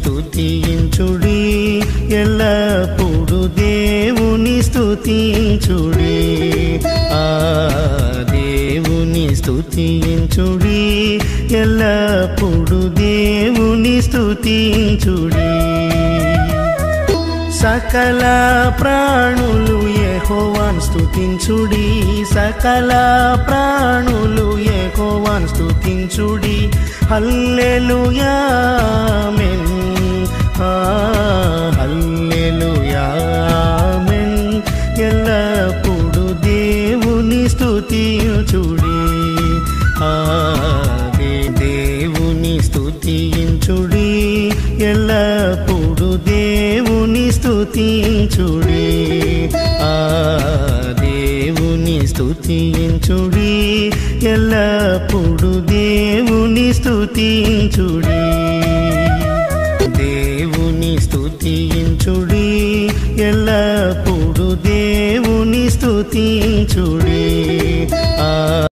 స్తుతించుడి ఎల్లప్పుడు దేవుని స్తుతించుడి ఆ దేవుని స్తుతించుడి ఎల్లప్పుడు దేవుని స్తుతించుడి సకల ప్రాణులు యెహోవాను స్తుతించుడి సకల ప్రాణులు యెహోవాను స్తుతించుడి హల్లెలూయా ఆమేన్ ఆ హల్లెలూయా ఆమేన్ ఎల్లప్పుడు దేవుని స్తుతించుడి ఆ దే- దేవుని స్తుతించుడి ఎల్లప్పుడు దేవుని స్తుతించుడి ఆ దేవుని స్తుతించుడి ఎల్లప్పుడు దేవుని స్తుతించుడి దేవుని స్తుతించుడి ఎల్లప్పుడు దేవుని స్తుతించుడి